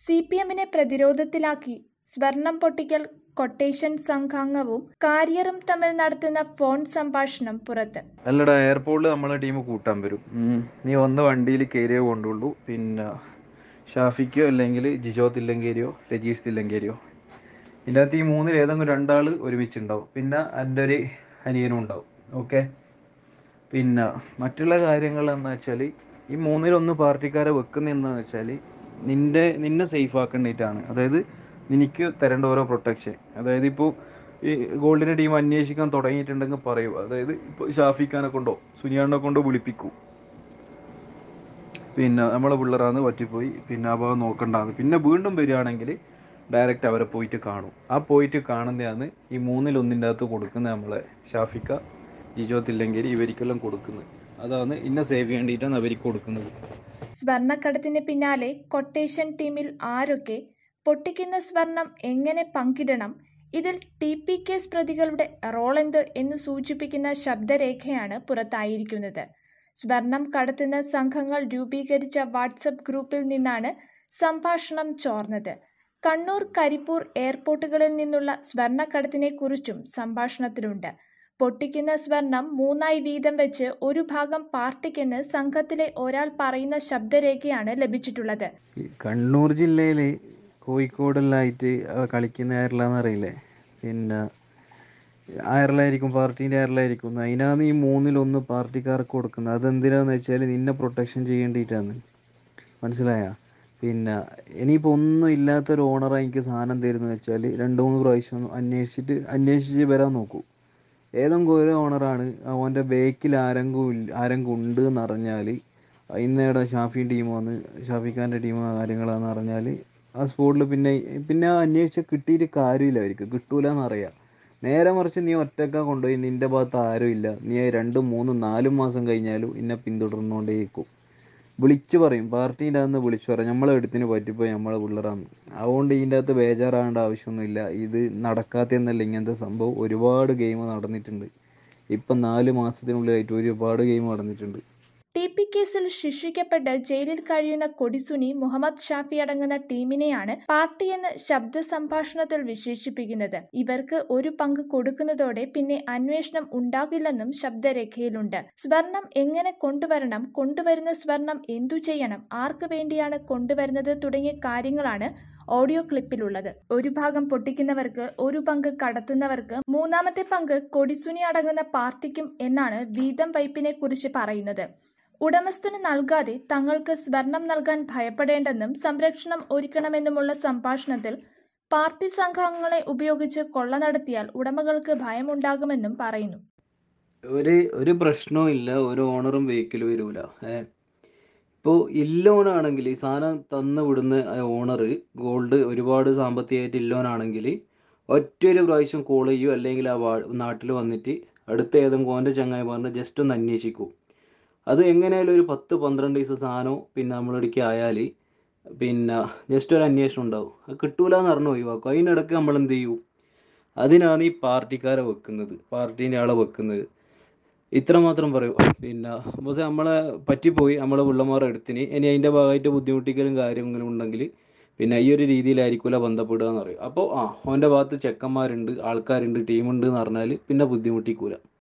C P എമ്മിനെ പ്രതിരോധത്തിലാക്കി സ്വർണം പൊട്ടിക്കൽ quotation സംഘാംഗവും കാരിയറും തമ്മിൽ നടത്തുന്ന ഫോൺ സംഭാഷണം പുറത്ത് അല്ലടാ എയർപോർട്ടിൽ നമ്മളെ ടീം കൂട്ടാൻ വരും ഉം. നീ വന്ന് വണ്ടിയിൽ കയറിയേ കൊണ്ടുള്ളൂ പിന്നെ ഷാഫിക്കോ അല്ലെങ്കിൽ ജിജോ തില്ലങ്കേരിയോ രജീഷ് തില്ലങ്കേരിയോ ഇതിൻ്റെ അകത്ത് ഈ മൂന്നിൽ ഏതെങ്കിലും രണ്ടാൾ ഒരുമിച്ചുണ്ടാവും പിന്നെ എൻ്റെ ഒരു അനിയനും ഉണ്ടാവും ഓക്കെ പിന്നെ മറ്റുള്ള കാര്യങ്ങൾ എന്ന് വെച്ചാൽ ഈ മൂന്നിലൊന്ന് പാർട്ടിക്കാരെ വെക്കുന്ന എന്താണെന്ന് വെച്ചാൽ നിൻ്റെ നിന്നെ സേഫ് ആക്കേണ്ടിയിട്ടാണ് അതായത് നിനക്ക് തരേണ്ട ഓരോ പ്രൊട്ടക്ഷൻ അതായത് ഇപ്പോൾ ഈ ഗോൾഡിൻ്റെ ടീം അന്വേഷിക്കാൻ തുടങ്ങിയിട്ടുണ്ടെങ്കിൽ പറയൂ അതായത് ഇപ്പോൾ ഷാഫിഖാനെ കൊണ്ടോ സുനിയാണിനെ കൊണ്ടോ വിളിപ്പിക്കൂ പിന്നെ നമ്മളെ പിള്ളേരാന്ന് പറ്റിപ്പോയി പിന്നെ ആ ഭാഗം നോക്കണ്ടാന്ന് പിന്നെ വീണ്ടും വരികയാണെങ്കിൽ ഡയറക്റ്റ് അവരെ പോയിട്ട് കാണും ആ പോയിട്ട് കാണുന്നതാണ് ഈ മൂന്നിലൊന്നിൻ്റെ അകത്ത് കൊടുക്കുന്നത് നമ്മളെ ഷാഫിക്ക ജിജോ തില്ലങ്കേരി ഇവർക്കെല്ലാം കൊടുക്കുന്നത് അതാണ് ഇന്നെ സേവ് ചെയ്യേണ്ടിയിട്ടാണ് അവർക്ക് കൊടുക്കുന്നത് സ്വർണ്ണക്കടത്തിന് പിന്നാലെ കൊട്ടേഷൻ ടീമിൽ ആരൊക്കെ പൊട്ടിക്കുന്ന സ്വർണം എങ്ങനെ പങ്കിടണം ഇതിൽ ടി പി കേസ് പ്രതികളുടെ റോളെന്ത് എന്ന് സൂചിപ്പിക്കുന്ന ശബ്ദരേഖയാണ് പുറത്തായിരിക്കുന്നത് സ്വർണം കടത്തുന്ന സംഘങ്ങൾ രൂപീകരിച്ച വാട്സപ്പ് ഗ്രൂപ്പിൽ നിന്നാണ് സംഭാഷണം ചോർന്നത് കണ്ണൂർ കരിപ്പൂർ എയർപോർട്ടുകളിൽ നിന്നുള്ള സ്വർണ്ണക്കടത്തിനെക്കുറിച്ചും സംഭാഷണത്തിലുണ്ട് പൊട്ടിക്കുന്ന സ്വർണം മൂന്നായി വീതം വെച്ച് ഒരു ഭാഗം പാർട്ടിക്കെന്ന് സംഘത്തിലെ ഒരാൾ പറയുന്ന ശബ്ദരേഖയാണ് ലഭിച്ചിട്ടുള്ളത് ഈ കണ്ണൂർ ജില്ലയിൽ കോഴിക്കോടെല്ലാമായിട്ട് കളിക്കുന്ന ആരെല്ലാന്ന് അറിയില്ലേ പിന്നെ ആരെല്ലായിരിക്കും പാർട്ടീൻ്റെ ആരെല്ലായിരിക്കും അതിനാണ് ഈ മൂന്നിലൊന്ന് പാർട്ടിക്കാർക്ക് കൊടുക്കുന്നത് അതെന്തിനാന്ന് വെച്ചാൽ നിന്നെ പ്രൊട്ടക്ഷൻ ചെയ്യേണ്ടിയിട്ടാണ് മനസ്സിലായ പിന്നെ ഇനിയിപ്പോൾ ഒന്നും ഇല്ലാത്തൊരു ഓണർ എനിക്ക് സാധനം തരുന്നത് വെച്ചാൽ രണ്ട് മൂന്ന് പ്രാവശ്യം ഒന്ന് അന്വേഷിച്ചിട്ട് അന്വേഷിച്ച് വരാൻ നോക്കൂ ഏതെങ്കിലും ഒരു ഓണറാണ് അവൻ്റെ ബേക്കിൽ ആരെങ്കിലും ഇല്ല ആരെങ്കിലും ഉണ്ട് എന്ന് അറിഞ്ഞാൽ ഇന്നേടെ ഷാഫി ടീം വന്ന് ഷാഫിഖാൻ്റെ ടീം കാര്യങ്ങളാന്ന് അറിഞ്ഞാൽ ആ സ്പോട്ടിൽ പിന്നെ പിന്നെ ആ അന്വേഷിച്ച് കിട്ടിയിട്ട് കാര്യമില്ല അവർക്ക് കിട്ടൂല എന്നറിയാം നേരെ മറിച്ച് നീ ഒറ്റക്ക കൊണ്ടുപോയി നിൻ്റെ ഭാഗത്ത് ആരും ഇല്ല നീ രണ്ടും മൂന്നും നാലും മാസം കഴിഞ്ഞാലും എന്നെ പിന്തുടർന്നുകൊണ്ടേയിരിക്കും വിളിച്ച് പറയും പാർട്ടീൻ്റെ അകത്ത് വിളിച്ച് പറയും നമ്മളെ എടുത്തിന് പറ്റിപ്പോയി നമ്മളെ പിള്ളേരാന്ന് അതുകൊണ്ട് ഇതിൻ്റെ അകത്ത് ബേജാറാകേണ്ട ആവശ്യമൊന്നുമില്ല ഇത് നടക്കാത്തതെന്നല്ല ഇങ്ങനത്തെ സംഭവം ഒരുപാട് ഗെയിം നടന്നിട്ടുണ്ട് ഇപ്പം നാല് മാസത്തിനുള്ളിലായിട്ട് ഒരുപാട് ഗെയിം നടന്നിട്ടുണ്ട് ടി പി കേസിൽ ശിക്ഷിക്കപ്പെട്ട് ജയിലിൽ കഴിയുന്ന കൊടിസുനി മുഹമ്മദ് ഷാഫി അടങ്ങുന്ന ടീമിനെയാണ് പാർട്ടിയെന്ന് ശബ്ദ സംഭാഷണത്തിൽ വിശേഷിപ്പിക്കുന്നത് ഇവർക്ക് ഒരു പങ്ക് കൊടുക്കുന്നതോടെ പിന്നെ അന്വേഷണം ഉണ്ടാകില്ലെന്നും ശബ്ദരേഖയിലുണ്ട് സ്വർണം എങ്ങനെ കൊണ്ടുവരണം കൊണ്ടുവരുന്ന സ്വർണം എന്തു ചെയ്യണം ആർക്ക് വേണ്ടിയാണ് കൊണ്ടുവരുന്നത് തുടങ്ങിയ കാര്യങ്ങളാണ് ഓഡിയോ ക്ലിപ്പിലുള്ളത് ഒരു ഭാഗം പൊട്ടിക്കുന്നവർക്ക് ഒരു പങ്ക് കടത്തുന്നവർക്ക് മൂന്നാമത്തെ പങ്ക് കൊടിസുനി അടങ്ങുന്ന പാർട്ടിക്കും എന്നാണ് വീതം വയ്പിനെ കുറിച്ച് പറയുന്നത് ഉടമസ്ഥന് നൽകാതെ തങ്ങൾക്ക് സ്വർണം നൽകാൻ ഭയപ്പെടേണ്ടെന്നും സംരക്ഷണം ഒരുക്കണമെന്നുമുള്ള സംഭാഷണത്തിൽ പാർട്ടി സംഘാംഗങ്ങളെ ഉപയോഗിച്ച് കൊള്ള നടത്തിയാൽ ഉടമകൾക്ക് ഭയമുണ്ടാകുമെന്നും പറയുന്നു ഒരു ഒരു പ്രശ്നവും ഇല്ല ഒരു ഓണറും വെഹിക്കിൾ വരൂല ഏ ഇപ്പോൾ ഇല്ലോനാണെങ്കിൽ ഈ സാധനം തന്നു വിടുന്ന ഓണർ ഗോൾഡ് ഒരുപാട് സാമ്പത്തികമായിട്ട് ഇല്ലോനാണെങ്കിൽ ഒറ്റൊരു പ്രാവശ്യം കോൾ ചെയ്യൂ അല്ലെങ്കിൽ ആ വാ നാട്ടിൽ വന്നിട്ട് അടുത്ത ഏതെങ്കിലും ഓൻ്റെ ചങ്ങായി പറഞ്ഞ് ജസ്റ്റ് ഒന്ന് അന്വേഷിക്കൂ അത് എങ്ങനെയായാലും ഒരു പത്ത് പന്ത്രണ്ട് ദിവസം സാധനം പിന്നെ നമ്മളിടയ്ക്ക് ആയാൽ പിന്നെ ജസ്റ്റ് ഒരു അന്വേഷണം ഉണ്ടാവും അത് കിട്ടൂല എന്ന് പറഞ്ഞു ഒഴിവാക്കും അതിനിടയ്ക്ക് നമ്മൾ എന്ത് ചെയ്യും അതിനാണ് ഈ പാർട്ടിക്കാരെ വെക്കുന്നത് പാർട്ടീൻ്റെ ആളെ വെക്കുന്നത് ഇത്ര മാത്രം പറയൂ പിന്നെ പക്ഷേ നമ്മളെ പറ്റിപ്പോയി നമ്മളെ പിള്ളമാരെ എടുത്തിന് ഇനി അതിൻ്റെ ഭാഗമായിട്ട് ബുദ്ധിമുട്ടിക്കലും കാര്യങ്ങളും ഉണ്ടെങ്കിൽ പിന്നെ ഈ ഒരു രീതിയിലായിരിക്കില്ല ബന്ധപ്പെടുക എന്ന് പറയും അപ്പോൾ ആ ഓൻ്റെ ഭാഗത്ത് ചെക്കന്മാരുണ്ട് ആൾക്കാരുണ്ട് ടീമുണ്ട് എന്ന് പറഞ്ഞാൽ പിന്നെ ബുദ്ധിമുട്ടിക്കൂല